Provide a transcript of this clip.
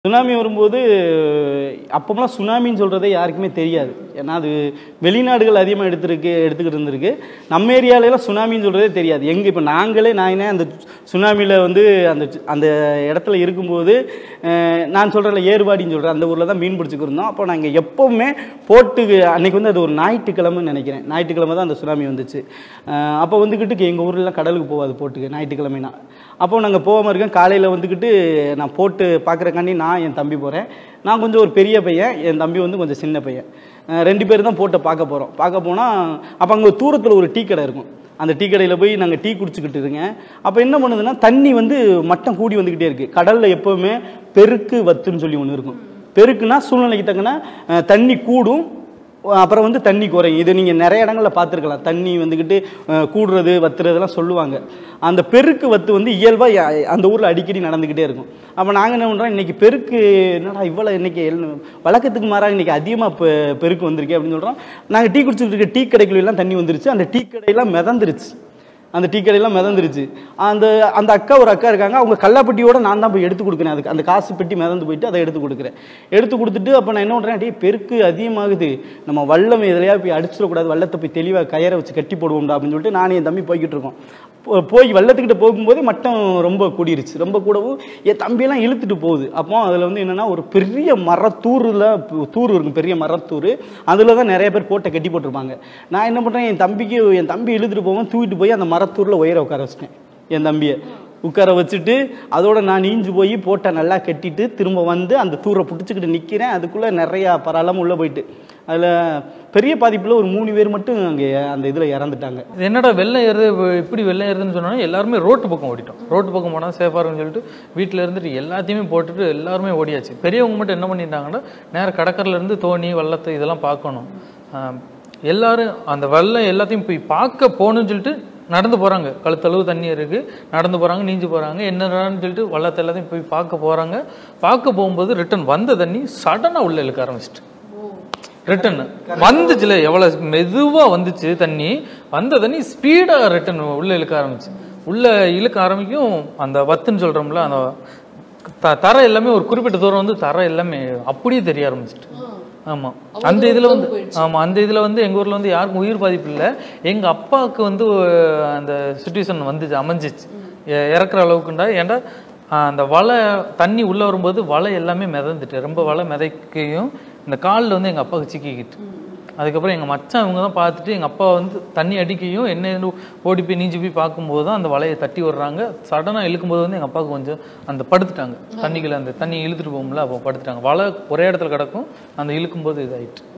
tsunami வரும்போது அப்போலாம் சுனாமின்னு சொல்கிறதே யாருக்குமே தெரியாது ஏன்னா அது வெளிநாடுகள் அதிகமாக எடுத்துருக்கு எடுத்துக்கிட்டு இருந்திருக்கு நம்ம ஏரியாலலாம் சுனாமின்னு சொல்கிறதே தெரியாது எங்கே இப்போ நாங்களே நானே அந்த சுனாமியில் வந்து அந்த அந்த இடத்துல இருக்கும்போது அஹ், நான் சொல்கிறேன்ல ஏர்வாடின்னு சொல்கிறேன் அந்த ஊரில் தான் மீன் பிடிச்சிக்கிருந்தோம் அப்போ நாங்கள் எப்போவுமே போட்டுக்கு அன்னைக்கு வந்து அது ஒரு ஞாயிற்றுக்கிழமைன்னு நினைக்கிறேன் ஞாயிற்றுக்கிழமை தான் அந்த சுனாமி வந்துச்சு அஹ், அப்போ வந்துக்கிட்டு எங்கள் ஊர்லாம் கடலுக்கு போகாது போட்டுக்கு ஞாயிற்றுக்கிழமைனா அப்போ நாங்கள் போகாமல் இருக்கேன் காலையில் வந்துக்கிட்டு நான் போட்டு பார்க்குறக்காண்டி நான் என் தம்பி போகிறேன் நான் கொஞ்சம் ஒரு பெரிய பையன் என் தம்பி வந்து கொஞ்சம் சின்ன பையன் அஹ் ரெண்டு பேர் தான் போட்டை பார்க்க போகிறோம் பார்க்க போனால் அப்போ அங்கே தூரத்தில் ஒரு டீ கடை இருக்கும் அந்த டீ கடையில் போய் நாங்கள் டீ குடிச்சிக்கிட்டு இருங்க அப்போ என்ன பண்ணுதுன்னா தண்ணி வந்து மட்டம் கூடி வந்துக்கிட்டே இருக்குது கடலில் எப்போவுமே பெருக்கு வத்துன்னு சொல்லி ஒன்று இருக்கும் பெருக்குன்னா சூழ்நிலைக்கு தக்கன அஹ், தண்ணி கூடும் அப்புறம் வந்து தண்ணி குறையும் இது நீங்கள் நிறைய இடங்களில் பார்த்துருக்கலாம் தண்ணி வந்துக்கிட்டு அஹ், கூடுறது வத்துறதெல்லாம் சொல்லுவாங்க அந்த பெருக்கு வத்து வந்து இயல்பாக அந்த ஊரில் அடிக்கடி நடந்துக்கிட்டே இருக்கும் அப்போ நாங்கள் என்ன பண்ணுறோம் இன்றைக்கி பெருக்கு என்னடா இவ்வளோ இன்றைக்கி வழக்கத்துக்கு மாறாக இன்றைக்கி அதிகமாக பெ பெருக்கு வந்திருக்கே அப்படின்னு சொல்கிறோம் நாங்கள் டீ குடிச்சிட்டு இருக்க டீ கடைக்குள்ள எல்லாம் தண்ணி வந்துருச்சு அந்த டீ கடையெல்லாம் மிதந்துருச்சு அந்த டீ கடையெல்லாம் மிதந்துருச்சு அந்த அந்த அக்கா ஒரு அக்கா இருக்காங்க அவங்க கல்லாப்பட்டியோட நான் தான் போய் எடுத்து கொடுக்குறேன் அதுக்கு அந்த காசு பெட்டி மிதந்து போயிட்டு அதை எடுத்து கொடுக்குறேன் எடுத்து கொடுத்துட்டு அப்போ நான் என்ன பண்ணுறேன் டேய் பெருக்கு அதிகமாகுது நம்ம வல்லம் எதுலையா போய் அடிச்சிடக்கூடாது வல்லத்தை போய் தெளிவாக கயரை வச்சு கட்டி போடுவோம்டா அப்படின்னு சொல்லிட்டு நானும் என் தம்பி போய்கிட்டு இருக்கோம் போ- போய் வெள்ளத்துக்கிட்ட போகும்போதே மட்டம் ரொம்ப கூடிருச்சு ரொம்ப கூடவும் என் தம்பியெல்லாம் இழுத்துட்டு போகுது அப்போ அதில் வந்து என்னென்னா ஒரு பெரிய மரத்தூரில் தூர் இருக்கும் பெரிய மரத்தூர் அதில் தான் நிறைய பேர் போட்டை கட்டி போட்டிருப்பாங்க நான் என்ன பண்ணுறேன் என் தம்பிக்கு என் தம்பி இழுத்துட்டு போவோம் தூக்கிட்டு போய் அந்த மரத்தூரில் உயர உட்கார வச்சிட்டேன் என் தம்பியை உட்கார வச்சுட்டு அதோட நான் நீஞ்சு போய் போட்டை நல்லா கட்டிட்டு திரும்ப வந்து அந்த தூரை பிடிச்சிக்கிட்டு நிற்கிறேன் அதுக்குள்ளே நிறையா பரவாயில்லாம உள்ளே போயிட்டு அதில் பெரிய பாதிப்பில் ஒரு மூணு பேர் மட்டும் அங்கே அந்த இதில் இறந்துட்டாங்க இது என்னடா வெள்ளம் ஏறுது இப்ப இப்படி வெள்ளம் ஏறுதுன்னு சொன்னோன்னா எல்லாருமே ரோட்டு பக்கம் ஓடிட்டோம் ரோட்டு பக்கம் போனால் சேஃபாக இருக்கும்னு சொல்லிட்டு வீட்டில் இருந்துட்டு எல்லாத்தையுமே போட்டுட்டு எல்லாருமே ஓடியாச்சு பெரியவங்க மட்டும் என்ன பண்ணிட்டாங்கன்னா நேரா கடற்கரையில இருந்து தோணி வள்ளத்தை இதெல்லாம் பார்க்கணும் ஆஹ் எல்லாரும் அந்த வெள்ளம் எல்லாத்தையும் போய் பார்க்க போகணும்னு சொல்லிட்டு நடந்து போகிறாங்க கழுத்தளவு தண்ணி இருக்குது நடந்து போகிறாங்க நீஞ்சு போகிறாங்க என்னடான்னு சொல்லிட்டு வள்ளத்தை எல்லாத்தையும் போய் பார்க்க போகிறாங்க பார்க்க போகும்போது ரிட்டர்ன் வந்த தண்ணி சடனாக உள்ள இழுக்க ஆரம்பிச்சிட்டு ரிட்டன் வந்துச்சுல எவ்வளவு மெதுவா வந்துச்சு தண்ணி வந்த தண்ணி ஸ்பீடா ரிட்டன் உள்ள இழுக்க ஆரம்பிச்சு உள்ள இழுக்க ஆரம்பிக்கும் அந்த வத்துன்னு சொல்றோம்ல அந்த த- தரை எல்லாமே ஒரு குறிப்பிட்ட தூரம் வந்து தரை எல்லாமே அப்படியே தெரிய ஆரம்பிச்சிட்டு ஆமா அந்த இதுல வந்து ஆமா அந்த இதுல வந்து எங்க ஊர்ல வந்து யாருக்கும் உயிர் பாதிப்பு இல்லை எங்க அப்பாவுக்கு வந்து அந்த சுச்சுவேஷன் வந்துச்சு அமைஞ்சிச்சு எ- இறக்குற அளவுக்குண்டா ஏன்டா ஆஹ் அந்த வலை தண்ணி உள்ள வரும்போது வலை எல்லாமே மிதந்துட்டு ரொம்ப வலை மிதைக்கையும் இந்த காலில் வந்து எங்கள் அப்பாவுக்கு சிக்கிக்கிட்டு அதுக்கப்புறம் எங்கள் மச்சான் இவங்க தான் பார்த்துட்டு எங்கள் அப்பா வந்து தண்ணி அடிக்கையும் என்ன ஓடி போய் நீஞ்சி போய் பார்க்கும்போது தான் அந்த வலையை தட்டி விடுறாங்க சடனாக இழுக்கும்போது வந்து எங்கள் அப்பாவுக்கு கொஞ்சம் அந்த படுத்துட்டாங்க தண்ணிக்குள்ள அந்த தண்ணி இழுத்துட்டு போகும்ல அப்போ படுத்துட்டாங்க வலை ஒரே இடத்துல கிடக்கும் அந்த இழுக்கும்போது இதாயிட்டு